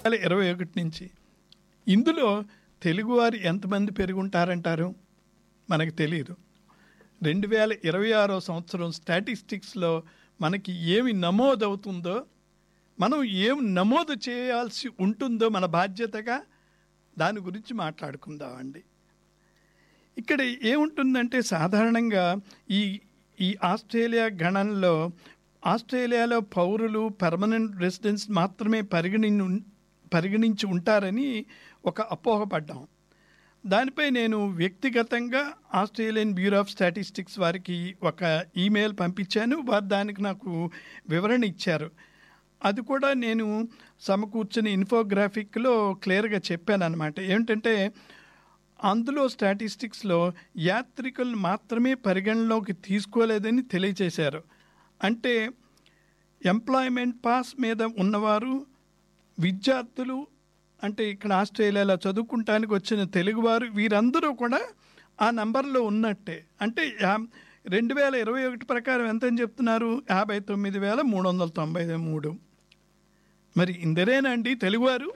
వేల ఇరవై ఒకటి నుంచి ఇందులో తెలుగువారు ఎంతమంది పెరుగుంటారంటారు మనకు తెలియదు రెండు వేల ఇరవై ఆరో సంవత్సరం స్టాటిస్టిక్స్లో మనకి ఏమి నమోదవుతుందో మనం ఏం నమోదు చేయాల్సి ఉంటుందో మన బాధ్యతగా దాని గురించి మాట్లాడుకుందామండి ఇక్కడ ఏముంటుందంటే సాధారణంగా ఈ ఈ ఆస్ట్రేలియా గణంలో ఆస్ట్రేలియాలో పౌరులు పర్మనెంట్ రెసిడెన్స్ మాత్రమే పరిగణి పరిగణించి ఉంటారని ఒక అపోహపడ్డాం దానిపై నేను వ్యక్తిగతంగా ఆస్ట్రేలియన్ బ్యూరో ఆఫ్ స్టాటిస్టిక్స్ వారికి ఒక ఈమెయిల్ పంపించాను వారు దానికి నాకు వివరణ ఇచ్చారు అది కూడా నేను సమకూర్చుని ఇన్ఫోగ్రాఫిక్లో క్లియర్గా చెప్పాను అనమాట ఏమిటంటే అందులో స్టాటిస్టిక్స్లో యాత్రికులు మాత్రమే పరిగణలోకి తీసుకోలేదని తెలియచేశారు అంటే ఎంప్లాయ్మెంట్ పాస్ మీద ఉన్నవారు విద్యార్థులు అంటే ఇక్కడ ఆస్ట్రేలియాలో చదువుకుంటానికి వచ్చిన తెలుగువారు వీరందరూ కూడా ఆ నంబర్లో ఉన్నట్టే అంటే యా- రెండు వేల ఇరవై ఒకటి ప్రకారం ఎంత అని చెప్తున్నారు యాభై తొమ్మిది వేల మూడు వందల తొంభై మూడు మరి ఇందరేనండి తెలుగువారు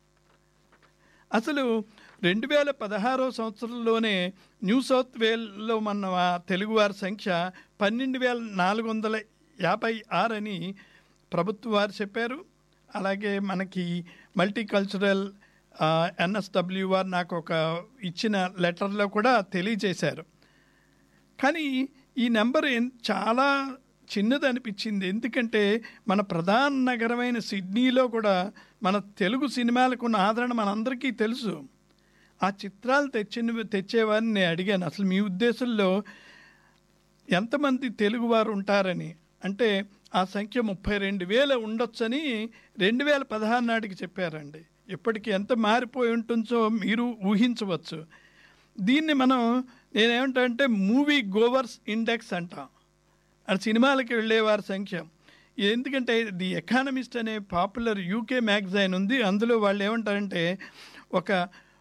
అసలు రెండు వేల పదహారో సంవత్సరంలోనే న్యూ సౌత్ వేల్లో మన తెలుగువారి సంఖ్య పన్నెండు వేల నాలుగు వందల యాభై ఆరు అని ప్రభుత్వ వారు చెప్పారు అలాగే మనకి మల్టీకల్చరల్ ఎన్ఎస్డబ్ల్యూ వారు నాకు ఒక ఇచ్చిన లెటర్లో కూడా తెలియజేశారు కానీ ఈ నెంబర్ ఎన్- చాలా చిన్నది అనిపించింది ఎందుకంటే మన ప్రధాన నగరమైన సిడ్నీలో కూడా మన తెలుగు సినిమాలకు ఉన్న ఆదరణ మనందరికీ తెలుసు ఆ చిత్రాలు తెచ్చిన తెచ్చేవారిని నేను అడిగాను అసలు మీ ఉద్దేశంలో ఎంతమంది తెలుగువారు ఉంటారని అంటే ఆ సంఖ్య ముప్పై రెండు వేల ఉండొచ్చని రెండు వేల పదహారు నాటికి చెప్పారండి ఇప్పటికి ఎంత మారిపోయి ఉంటుందో మీరు ఊహించవచ్చు దీన్ని మనం నేనేమంటా అంటే మూవీ గోవర్స్ ఇండెక్స్ అంటాం అది సినిమాలకి వెళ్ళేవారి సంఖ్య ఎందుకంటే ది ఎకానమిస్ట్ అనే పాపులర్ యూకే మ్యాగజైన్ ఉంది అందులో వాళ్ళు ఏమంటారంటే ఒక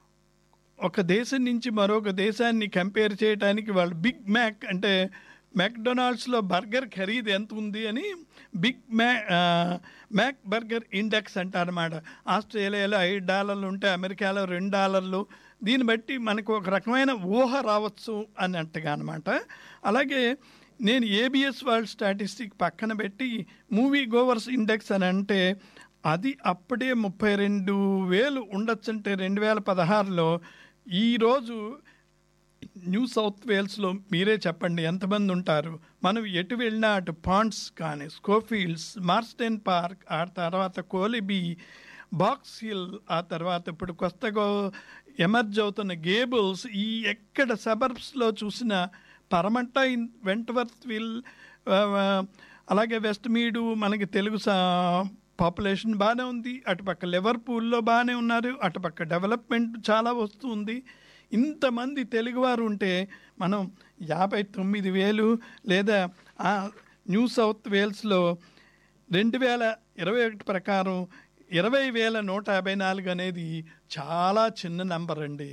ఒక దేశం నుంచి మరొక దేశాన్ని కంపేర్ చేయడానికి వాళ్ళు బిగ్ మ్యాక్ అంటే మెక్డొనాల్డ్స్లో బర్గర్ ఖరీదు ఎంత ఉంది అని బిగ్ మ్యా ఆ, మ్యాక్ బర్గర్ ఇండెక్స్ అంటారన్నమాట ఆస్ట్రేలియాలో ఐదు డాలర్లు ఉంటే అమెరికాలో రెండు డాలర్లు దీన్ని బట్టి మనకు ఒక రకమైన ఊహ రావచ్చు అన్నట్టుగా అనమాట అలాగే నేను ఏబిఎస్ వరల్డ్ స్టాటిస్టిక్ పక్కన పెట్టి మూవీ గోవర్స్ ఇండెక్స్ అని అంటే అది అప్పుడే ముప్పై రెండు వేలు ఉండొచ్చంటే రెండు వేల పదహారులో ఈరోజు న్యూ సౌత్ వేల్స్లో మీరే చెప్పండి ఎంతమంది ఉంటారు మనం ఎటు వెళ్ళినా అటు పాండ్స్ కానీ స్కోఫీల్డ్స్ మార్స్టెన్ పార్క్ ఆ తర్వాత కోలిబీ బాక్స్ హిల్ ఆ తర్వాత ఇప్పుడు కొత్తగా ఎమర్జ్ అవుతున్న గేబుల్స్ ఈ ఎక్కడ సబర్బ్స్లో చూసిన పరమంట ఇన్ వెంటవర్త్ విల్ ఆ, ఆ, అలాగే వెస్ట్ మీడు మనకి తెలుగు సా- పాపులేషన్ బాగానే ఉంది అటుపక్క లివర్పూల్లో బాగానే ఉన్నారు అటుపక్క డెవలప్మెంట్ చాలా వస్తుంది ఇంతమంది తెలుగువారు ఉంటే మనం యాభై తొమ్మిది వేలు లేదా ఆ న్యూ సౌత్ వేల్స్లో రెండు వేల ఇరవై ఒకటి ప్రకారం ఇరవై వేల నూట యాభై నాలుగు అనేది చాలా చిన్న నంబర్ అండి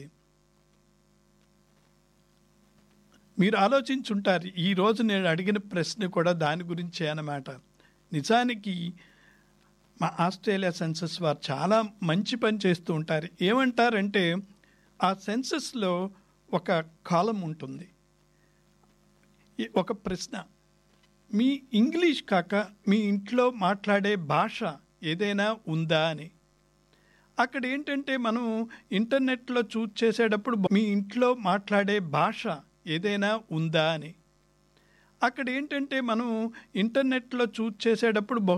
మీరు ఆలోచించుంటారు ఈ రోజు నేను అడిగిన ప్రశ్న కూడా దాని గురించే అన్నమాట నిజానికి మా ఆస్ట్రేలియా సెన్సస్ వారు చాలా మంచి పని చేస్తూ ఉంటారు ఏమంటారంటే ఆ సెన్సస్లో ఒక కాలం ఉంటుంది ఈ- ఒక ప్రశ్న మీ ఇంగ్లీష్ కాక మీ ఇంట్లో మాట్లాడే భాష ఏదైనా ఉందా అని అక్కడ ఏంటంటే మనం ఇంటర్నెట్లో చూస్ చేసేటప్పుడు మీ ఇంట్లో మాట్లాడే భాష ఏదైనా ఉందా అని అక్కడ ఏంటంటే మనం ఇంటర్నెట్లో చూస్ చేసేటప్పుడు బహు